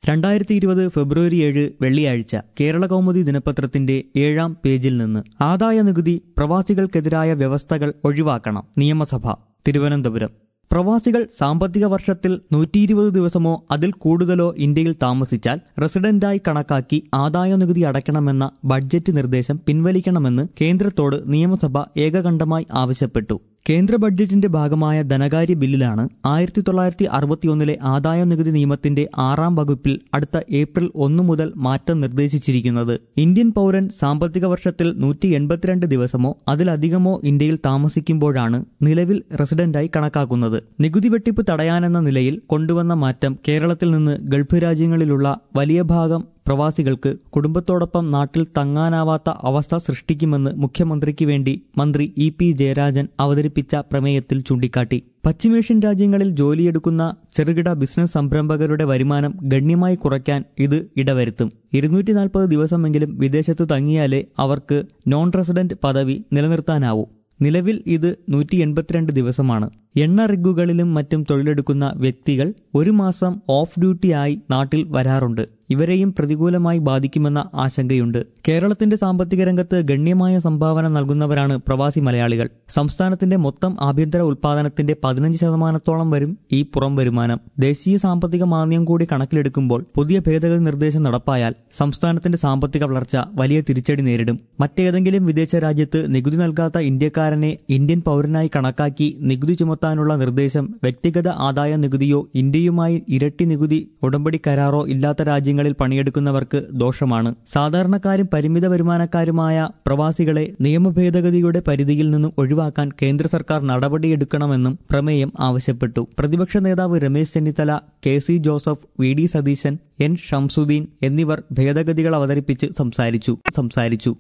രണ്ടായിരത്തി ഇരുപത് ഫെബ്രുവരി ഏഴ് വെള്ളിയാഴ്ച കേരള കൗമുദി ദിനപത്രത്തിന്റെ ഏഴാം പേജിൽ നിന്ന് ആദായ നികുതി പ്രവാസികൾക്കെതിരായ വ്യവസ്ഥകൾ ഒഴിവാക്കണം നിയമസഭ തിരുവനന്തപുരം പ്രവാസികൾ സാമ്പത്തിക വർഷത്തിൽ നൂറ്റി ഇരുപത് ദിവസമോ അതിൽ കൂടുതലോ ഇന്ത്യയിൽ താമസിച്ചാൽ റെസിഡന്റായി കണക്കാക്കി ആദായ നികുതി അടയ്ക്കണമെന്ന ബഡ്ജറ്റ് നിർദ്ദേശം പിൻവലിക്കണമെന്ന് കേന്ദ്രത്തോട് നിയമസഭ ഏകകണ്ഠമായി ആവശ്യപ്പെട്ടു കേന്ദ്ര ബഡ്ജറ്റിന്റെ ഭാഗമായ ധനകാര്യ ബില്ലിലാണ് ആയിരത്തി തൊള്ളായിരത്തി അറുപത്തിയൊന്നിലെ ആദായ നികുതി നിയമത്തിന്റെ ആറാം വകുപ്പിൽ അടുത്ത ഏപ്രിൽ ഒന്ന് മുതൽ മാറ്റം നിർദ്ദേശിച്ചിരിക്കുന്നത് ഇന്ത്യൻ പൗരൻ സാമ്പത്തിക വർഷത്തിൽ നൂറ്റി എൺപത്തിരണ്ട് ദിവസമോ അതിലധികമോ ഇന്ത്യയിൽ താമസിക്കുമ്പോഴാണ് നിലവിൽ റെസിഡന്റായി കണക്കാക്കുന്നത് നികുതി വെട്ടിപ്പ് തടയാനെന്ന നിലയിൽ കൊണ്ടുവന്ന മാറ്റം കേരളത്തിൽ നിന്ന് ഗൾഫ് രാജ്യങ്ങളിലുള്ള വലിയ ഭാഗം പ്രവാസികൾക്ക് കുടുംബത്തോടൊപ്പം നാട്ടിൽ തങ്ങാനാവാത്ത അവസ്ഥ സൃഷ്ടിക്കുമെന്ന് മുഖ്യമന്ത്രിക്ക് വേണ്ടി മന്ത്രി ഇ പി ജയരാജൻ അവതരിപ്പിച്ച പ്രമേയത്തിൽ ചൂണ്ടിക്കാട്ടി പശ്ചിമേഷ്യൻ രാജ്യങ്ങളിൽ ജോലിയെടുക്കുന്ന ചെറുകിട ബിസിനസ് സംരംഭകരുടെ വരുമാനം ഗണ്യമായി കുറയ്ക്കാൻ ഇത് ഇടവരുത്തും ഇരുന്നൂറ്റി നാൽപ്പത് ദിവസമെങ്കിലും വിദേശത്ത് തങ്ങിയാലേ അവർക്ക് നോൺ റെസിഡന്റ് പദവി നിലനിർത്താനാവൂ നിലവിൽ ഇത് നൂറ്റി എൺപത്തിരണ്ട് ദിവസമാണ് എണ്ണ റിഗുകളിലും മറ്റും തൊഴിലെടുക്കുന്ന വ്യക്തികൾ ഒരു മാസം ഓഫ് ഡ്യൂട്ടി ആയി നാട്ടിൽ വരാറുണ്ട് ഇവരെയും പ്രതികൂലമായി ബാധിക്കുമെന്ന ആശങ്കയുണ്ട് കേരളത്തിന്റെ സാമ്പത്തിക രംഗത്ത് ഗണ്യമായ സംഭാവന നൽകുന്നവരാണ് പ്രവാസി മലയാളികൾ സംസ്ഥാനത്തിന്റെ മൊത്തം ആഭ്യന്തര ഉൽപാദനത്തിന്റെ പതിനഞ്ച് ശതമാനത്തോളം വരും ഈ പുറം വരുമാനം ദേശീയ സാമ്പത്തിക മാന്ദ്യം കൂടി കണക്കിലെടുക്കുമ്പോൾ പുതിയ ഭേദഗതി നിർദ്ദേശം നടപ്പായാൽ സംസ്ഥാനത്തിന്റെ സാമ്പത്തിക വളർച്ച വലിയ തിരിച്ചടി നേരിടും മറ്റേതെങ്കിലും വിദേശ രാജ്യത്ത് നികുതി നൽകാത്ത ഇന്ത്യക്കാരനെ ഇന്ത്യൻ പൗരനായി കണക്കാക്കി നികുതി ചുമത്താനുള്ള നിർദ്ദേശം വ്യക്തിഗത ആദായ നികുതിയോ ഇന്ത്യയുമായി ഇരട്ടി നികുതി ഉടമ്പടി കരാറോ ഇല്ലാത്ത രാജ്യങ്ങളിൽ പണിയെടുക്കുന്നവർക്ക് ദോഷമാണ് സാധാരണക്കാരും പരിമിത വരുമാനക്കാരുമായ പ്രവാസികളെ നിയമഭേദഗതിയുടെ പരിധിയിൽ നിന്നും ഒഴിവാക്കാൻ കേന്ദ്ര സർക്കാർ നടപടിയെടുക്കണമെന്നും പ്രമേയം ആവശ്യപ്പെട്ടു പ്രതിപക്ഷ നേതാവ് Ramesh Chennithala K C Joseph V D Satheesan N Shamsuddin എന്നിവർ ഭേദഗതികൾ അവതരിപ്പിച്ച് സംസാരിച്ചു സംസാരിച്ചു